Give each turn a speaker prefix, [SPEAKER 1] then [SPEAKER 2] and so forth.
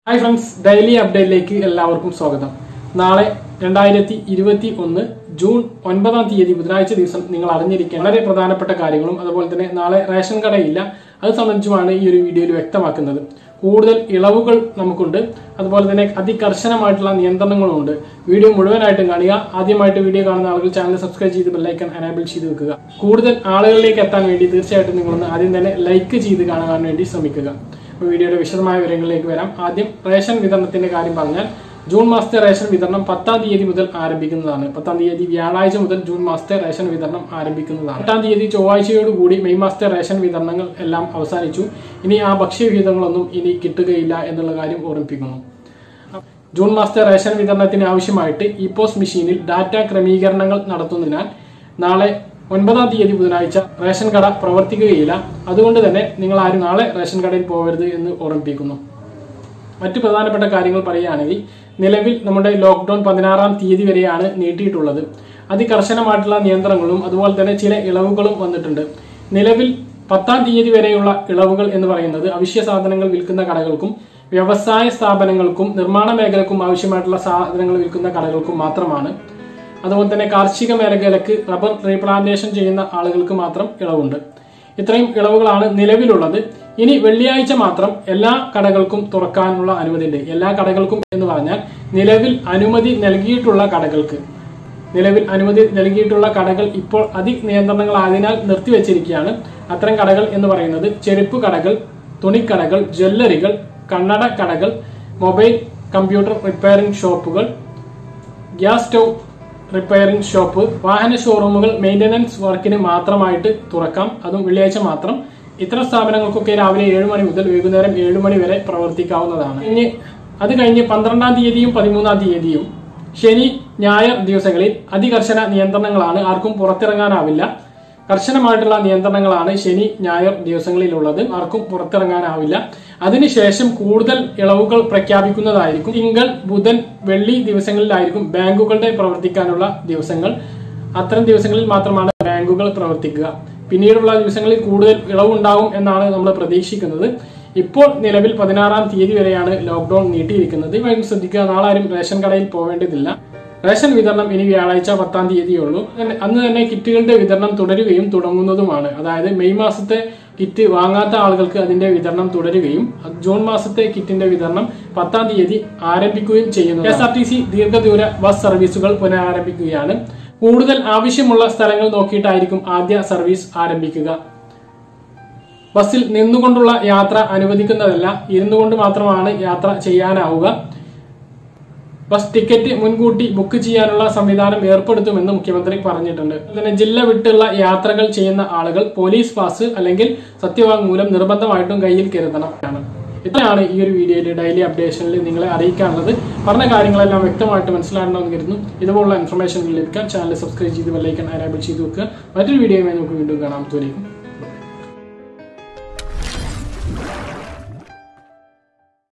[SPEAKER 1] hi friends daily അപ്ഡേറ്റിലേക്ക് എല്ലാവർക്കും സ്വാഗതം നാളെ രണ്ടായിരത്തി ഇരുപത്തി ഒന്ന് ജൂൺ ഒൻപതാം തീയതി ബുധനാഴ്ച ദിവസം നിങ്ങൾ അറിഞ്ഞിരിക്കേണ്ട വളരെ പ്രധാനപ്പെട്ട കാര്യങ്ങളും അതുപോലെ തന്നെ നാളെ റേഷൻ കടയില്ല അത് സംബന്ധിച്ചുമാണ് ഈ ഒരു വീഡിയോയിൽ വ്യക്തമാക്കുന്നത് കൂടുതൽ ഇളവുകൾ നമുക്കുണ്ട് അതുപോലെ തന്നെ അതികർശനമായിട്ടുള്ള നിയന്ത്രണങ്ങളുമുണ്ട് വീഡിയോ മുഴുവനായിട്ടും കാണുക ആദ്യമായിട്ട് വീഡിയോ കാണുന്ന ആളുകൾ ചാനൽ സബ്സ്ക്രൈബ് ചെയ്ത് ബെല്ലൈക്കൺ എനേബിൾ ചെയ്ത് വെക്കുക കൂടുതൽ ആളുകളിലേക്ക് എത്താൻ വേണ്ടി തീർച്ചയായിട്ടും നിങ്ങളൊന്ന് ആദ്യം തന്നെ ലൈക്ക് ചെയ്ത് കാണാൻ വേണ്ടി ശ്രമിക്കുക അപ്പോൾ വീഡിയോയുടെ വിശദമായ വിവരങ്ങളിലേക്ക് വരാം ആദ്യം റേഷൻ വിതരണത്തിന്റെ കാര്യം പറഞ്ഞാൽ ജൂൺ മാസത്തെ റേഷൻ വിതരണം പത്താം തീയതി മുതൽ ആരംഭിക്കുന്നതാണ് പത്താം തീയതി വ്യാഴാഴ്ച മുതൽ ജൂൺ മാസത്തെ റേഷൻ വിതരണം ആരംഭിക്കുന്നതാണ് എട്ടാം തീയതി ചൊവ്വാഴ്ചയോടുകൂടി മെയ് മാസത്തെ റേഷൻ വിതരണങ്ങൾ എല്ലാം അവസാനിച്ചു ഇനി ആ ഭക്ഷ്യവിഹിതങ്ങളൊന്നും ഇനി കിട്ടുകയില്ല എന്നുള്ള കാര്യം ഓർമ്മിപ്പിക്കുന്നു ജൂൺ മാസത്തെ റേഷൻ വിതരണത്തിന് ആവശ്യമായിട്ട് ഇ പോസ്റ്റ് മെഷീനിൽ ഡാറ്റ ക്രമീകരണങ്ങൾ നടത്തുന്നതിനാൽ നാളെ ഒൻപതാം തീയതി ബുധനാഴ്ച റേഷൻ കട പ്രവർത്തിക്കുകയില്ല അതുകൊണ്ട് തന്നെ നിങ്ങൾ ആരും നാളെ റേഷൻ കടയിൽ പോകരുത് എന്ന് ഓർമ്മിപ്പിക്കുന്നു മറ്റു പ്രധാനപ്പെട്ട കാര്യങ്ങൾ പറയുകയാണെങ്കിൽ നിലവിൽ നമ്മുടെ ലോക്ക്ഡൌൺ പതിനാറാം തീയതി വരെയാണ് നീട്ടിയിട്ടുള്ളത് അതികർശനമായിട്ടുള്ള നിയന്ത്രണങ്ങളും അതുപോലെ തന്നെ ചില ഇളവുകളും വന്നിട്ടുണ്ട് നിലവിൽ പത്താം തീയതി വരെയുള്ള ഇളവുകൾ എന്ന് പറയുന്നത് അവശ്യ സാധനങ്ങൾ വിൽക്കുന്ന കടകൾക്കും വ്യവസായ സ്ഥാപനങ്ങൾക്കും നിർമ്മാണ മേഖലക്കും ആവശ്യമായിട്ടുള്ള സാധനങ്ങൾ വിൽക്കുന്ന കടകൾക്കും മാത്രമാണ് അതുപോലെ തന്നെ കാർഷിക മേഖലയ്ക്ക് റബ്ബർ റീപ്ലാന്റേഷൻ ചെയ്യുന്ന ആളുകൾക്ക് മാത്രം ഇളവുണ്ട് ഇത്രയും ഇളവുകളാണ് നിലവിലുള്ളത് ഇനി വെള്ളിയാഴ്ച മാത്രം എല്ലാ കടകൾക്കും തുറക്കാനുള്ള അനുമതിയുണ്ട് എല്ലാ കടകൾക്കും എന്ന് പറഞ്ഞാൽ നിലവിൽ അനുമതി നൽകിയിട്ടുള്ള കടകൾക്ക് നിലവിൽ അനുമതി നൽകിയിട്ടുള്ള കടകൾ ഇപ്പോൾ അതിനിയന്ത്രണങ്ങളായതിനാൽ നിർത്തിവെച്ചിരിക്കുകയാണ് അത്തരം കടകൾ എന്ന് പറയുന്നത് ചെരുപ്പ് കടകൾ തുണിക്കടകൾ ജ്വല്ലറികൾ കണ്ണട കടകൾ മൊബൈൽ കമ്പ്യൂട്ടർ റിപ്പയറിംഗ് ഷോപ്പുകൾ ഗ്യാസ് സ്റ്റവ് റിപ്പയറിംഗ് ഷോപ്പ് വാഹന ഷോറൂമുകൾ മെയിന്റനൻസ് വർക്കിന് മാത്രമായിട്ട് തുറക്കാം അതും വെള്ളിയാഴ്ച മാത്രം ഇത്തരം സ്ഥാപനങ്ങൾക്കൊക്കെ രാവിലെ ഏഴ് മണി മുതൽ വൈകുന്നേരം ഏഴ് മണി വരെ പ്രവർത്തിക്കാവുന്നതാണ് ഇനി അത് കഴിഞ്ഞ് പന്ത്രണ്ടാം തീയതിയും പതിമൂന്നാം തീയതിയും ശനി ഞായർ ദിവസങ്ങളിൽ അതികർശന നിയന്ത്രണങ്ങളാണ് ആർക്കും പുറത്തിറങ്ങാനാവില്ല കർശനമായിട്ടുള്ള നിയന്ത്രണങ്ങളാണ് ശനി ഞായർ ദിവസങ്ങളിലുള്ളത് ആർക്കും പുറത്തിറങ്ങാനാവില്ല അതിനുശേഷം കൂടുതൽ ഇളവുകൾ പ്രഖ്യാപിക്കുന്നതായിരിക്കും തിങ്കൾ ബുധൻ വെള്ളി ദിവസങ്ങളിലായിരിക്കും ബാങ്കുകളുടെ പ്രവർത്തിക്കാനുള്ള ദിവസങ്ങൾ അത്തരം ദിവസങ്ങളിൽ മാത്രമാണ് ബാങ്കുകൾ പ്രവർത്തിക്കുക പിന്നീടുള്ള ദിവസങ്ങളിൽ കൂടുതൽ ഇളവുണ്ടാവും എന്നാണ് നമ്മൾ പ്രതീക്ഷിക്കുന്നത് ഇപ്പോൾ നിലവിൽ പതിനാറാം തീയതി വരെയാണ് ലോക്ക്ഡൌൺ നീട്ടിയിരിക്കുന്നത് ഇവയും ശ്രദ്ധിക്കുക നാളെ ആരും റേഷൻ കടയിൽ പോവേണ്ടതില്ല റേഷൻ വിതരണം ഇനി വ്യാഴാഴ്ച പത്താം തീയതിയുള്ളൂ അന്ന് തന്നെ കിറ്റുകളുടെ വിതരണം തുടരുകയും തുടങ്ങുന്നതുമാണ് അതായത് മെയ് മാസത്തെ കിറ്റ് വാങ്ങാത്ത ആളുകൾക്ക് അതിന്റെ വിതരണം തുടരുകയും ജൂൺ മാസത്തെ കിറ്റിന്റെ വിതരണം പത്താം തീയതി ആരംഭിക്കുകയും ചെയ്യുന്നു K S R T C ദീർഘദൂര ബസ് സർവീസുകൾ പുനരാരംഭിക്കുകയാണ് കൂടുതൽ ആവശ്യമുള്ള സ്ഥലങ്ങൾ നോക്കിയിട്ടായിരിക്കും ആദ്യ സർവീസ് ആരംഭിക്കുക ബസ്സിൽ നിന്നുകൊണ്ടുള്ള യാത്ര അനുവദിക്കുന്നതല്ല ഇരുന്നുകൊണ്ട് മാത്രമാണ് യാത്ര ചെയ്യാനാവുക ബസ് ടിക്കറ്റ് മുൻകൂട്ടി ബുക്ക് ചെയ്യാനുള്ള സംവിധാനം ഏർപ്പെടുത്തുമെന്ന് മുഖ്യമന്ത്രി പറഞ്ഞിട്ടുണ്ട് തന്നെ ജില്ല വിട്ടുള്ള യാത്രകൾ ചെയ്യുന്ന ആളുകൾ പോലീസ് പാസ് അല്ലെങ്കിൽ സത്യവാങ്മൂലം നിർബന്ധമായിട്ടും കയ്യിൽ കരുതണം ആണ് ഇത്രയാണ് ഈ ഒരു വീഡിയോയിൽ ഡെയിലി അപ്ഡേഷനിൽ നിങ്ങളെ അറിയിക്കാനുള്ളത് പറഞ്ഞ കാര്യങ്ങളെല്ലാം വ്യക്തമായിട്ട് മനസ്സിലാകണമെന്ന് കരുതുന്നു ഇതുപോലുള്ള ഇൻഫർമേഷൻ ലഭിക്കാൻ ചാനൽ സബ്സ്ക്രൈബ് ചെയ്ത് ബെല്ലൈക്കൺ എനേബിൾ ചെയ്ത് വെക്കുക മറ്റൊരു വീഡിയോയുമായി നമുക്ക് വീണ്ടും കാണാം ജോലിക്കും